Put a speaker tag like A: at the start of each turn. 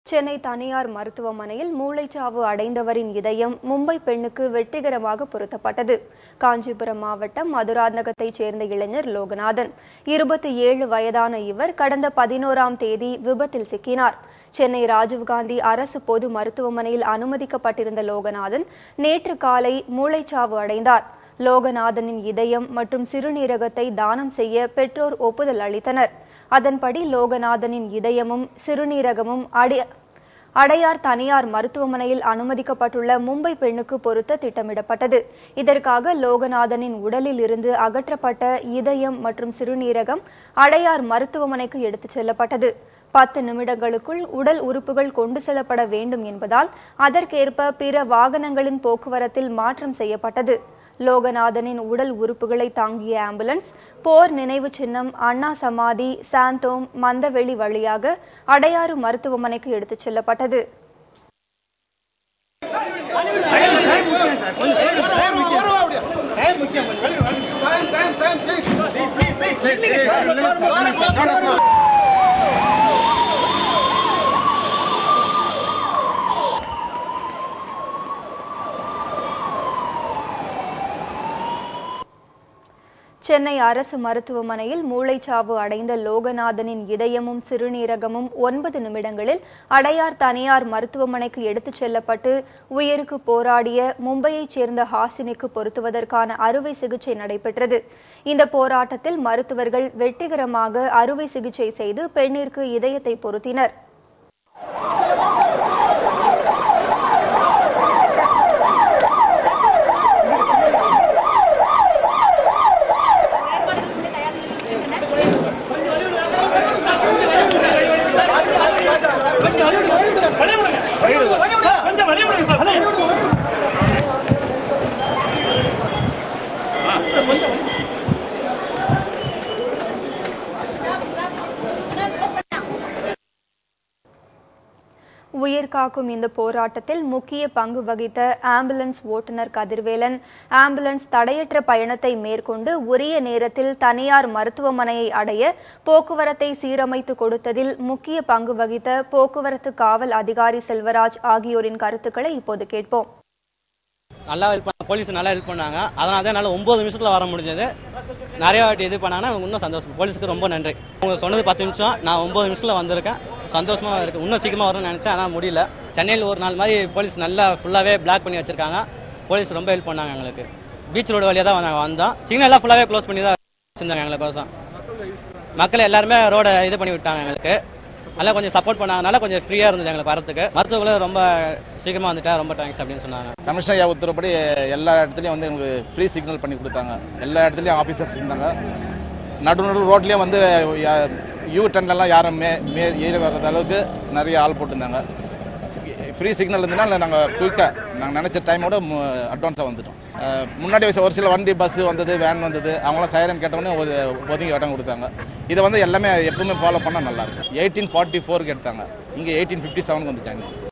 A: சென்னை தனியார் மருத்துவமனையில் மூளைச்சாவு அடைந்தவரின் இதயம் மும்பை பெண்ணுக்கு வெற்றிகரமாக பொருத்தப்பட்டது காஞ்சிபுரம் மாவட்டம் மதுராந்தகத்தைச் சேர்ந்த இளைஞர் லோகநாதன் இருபத்தி ஏழு வயதான இவர் கடந்த பதினோராம் தேதி விபத்தில் சிக்கினார் சென்னை ராஜீவ்காந்தி அரசு பொது மருத்துவமனையில் அனுமதிக்கப்பட்டிருந்த லோகநாதன் நேற்று காலை மூளைச்சாவு அடைந்தார் லோகநாதனின் இதயம் மற்றும் சிறுநீரகத்தை தானம் செய்ய பெற்றோர் ஒப்புதல் அளித்தனர் அதன்படி லோகநாதனின் இதயமும் சிறுநீரகமும் அடி அடையார் தனியார் மருத்துவமனையில் அனுமதிக்கப்பட்டுள்ள மும்பை பெண்ணுக்கு பொருத்த திட்டமிடப்பட்டது இதற்காக லோகநாதனின் உடலில் இருந்து அகற்றப்பட்ட இதயம் மற்றும் சிறுநீரகம் அடையார் மருத்துவமனைக்கு எடுத்துச் செல்லப்பட்டது பத்து நிமிடங்களுக்குள் உடல் உறுப்புகள் கொண்டு செல்லப்பட வேண்டும் என்பதால் அதற்கேற்ப பிற வாகனங்களின் போக்குவரத்தில் மாற்றம் செய்யப்பட்டது லோகநாதனின் உடல் உறுப்புகளை தாங்கிய ஆம்புலன்ஸ் போர் நினைவு சின்னம் அண்ணா சமாதி சாந்தோம் மந்தவெளி வழியாக அடையாறு மருத்துவமனைக்கு எடுத்துச் செல்லப்பட்டது சென்னை அரசு மருத்துவமனையில் மூளைச்சாவு அடைந்த லோகநாதனின் இதயமும் சிறுநீரகமும் ஒன்பது நிமிடங்களில் அடையார் தனியார் மருத்துவமனைக்கு எடுத்துச் செல்லப்பட்டு உயிருக்கு போராடிய மும்பையைச் சேர்ந்த ஹாசினிக்கு பொருத்துவதற்கான அறுவை சிகிச்சை நடைபெற்றது இந்த போராட்டத்தில் மருத்துவர்கள் வெற்றிகரமாக அறுவை சிகிச்சை செய்து பெண்ணிற்கு இதயத்தை பொருத்தினர்
B: கொஞ்சம் வழி விடுங்க சார்
A: உயிர் காக்கும் இந்த போராட்டத்தில் முக்கிய பங்கு வகித்த ஆம்புலன்ஸ் ஓட்டுநர் கதிர்வேலன் ஆம்புலன்ஸ் தடையற்ற பயணத்தை மேற்கொண்டு உரிய நேரத்தில் தனியார் மருத்துவமனையை அடைய போக்குவரத்தை சீரமைத்து கொடுத்ததில் முக்கிய பங்கு வகித்த போக்குவரத்து காவல் அதிகாரி செல்வராஜ் ஆகியோரின் கருத்துக்களை இப்போது கேட்போம்
C: நல்லா ஹெல்ப் பண்ண போலீஸ் நல்லா ஹெல்ப் பண்ணாங்க அதனால தான் என்னால் ஒம்பது நிமிஷத்தில் வர முடிஞ்சது நிறைய வாட்டி இது பண்ணாங்கன்னா இன்னும் சந்தோஷம் போலீஸுக்கு ரொம்ப நன்றி அவங்க சொன்னது பத்து நிமிஷம் நான் ஒம்பது நிமிஷத்தில் வந்திருக்கேன் சந்தோஷமா இருக்கு இன்னும் சீக்கிரமாக வரும்னு நினச்சேன் ஆனால் முடியல சென்னையில் ஒரு நாள் மாதிரி போலீஸ் நல்லா ஃபுல்லாகவே பிளாக் பண்ணி வச்சிருக்காங்க போலீஸ் ரொம்ப ஹெல்ப் பண்ணாங்க எங்களுக்கு பீச் ரோடு வழியாக தான் நாங்கள் வந்தோம் சிக்னல் எல்லாம் ஃபுல்லாகவே க்ளோஸ் பண்ணி தான் வச்சிருந்தாங்க எங்களுக்கோசம் மக்கள் எல்லாருமே ரோட இது பண்ணி விட்டாங்க எங்களுக்கு நல்லா கொஞ்சம் சப்போர்ட் பண்ணாங்கனால கொஞ்சம் ஃப்ரீயாக இருந்துச்சு எங்களுக்கு வரதுக்கு மருத்துவர்களும் ரொம்ப சீக்கிரமாக வந்துட்டா ரொம்ப தேங்க்ஸ் அப்படின்னு சொன்னாங்க
D: கமிஷனர் ஐயா உத்தரப்படி எல்லா இடத்துலையும் வந்து எங்களுக்கு ஃப்ரீ சிக்னல் பண்ணி கொடுத்தாங்க எல்லா இடத்துலையும் ஆஃபீஸர்ஸ் இருந்தாங்க நடு நடு ரோட்லேயும் வந்து யூ டர்ன்லாம் யாரும் மே மே ஏறி வர்றது அளவுக்கு நிறைய ஆள் போட்டிருந்தாங்க ஃப்ரீ சிக்னல் இருந்ததுனால நாங்கள் குயிக்காக நாங்கள் நினச்ச டைமோட அட்வான்ஸாக வந்துட்டோம் அஹ், முன்னாடி ஒரு சில வண்டி பஸ் வந்தது வேன் வந்தது அவங்களாம் சைரன் கேட்டவொடனே ஒரு ஒதுங்கி இடம் கொடுத்தாங்க இதை வந்து எல்லாமே எப்பவுமே ஃபாலோ பண்ணால் நல்லாயிருக்கும் எயிட்டீன் ஃபார்ட்டி ஃபோருக்கு எடுத்தாங்க இங்கே எயிட்டீன் ஃபிஃப்டி செவனுக்கு வந்துட்டாங்க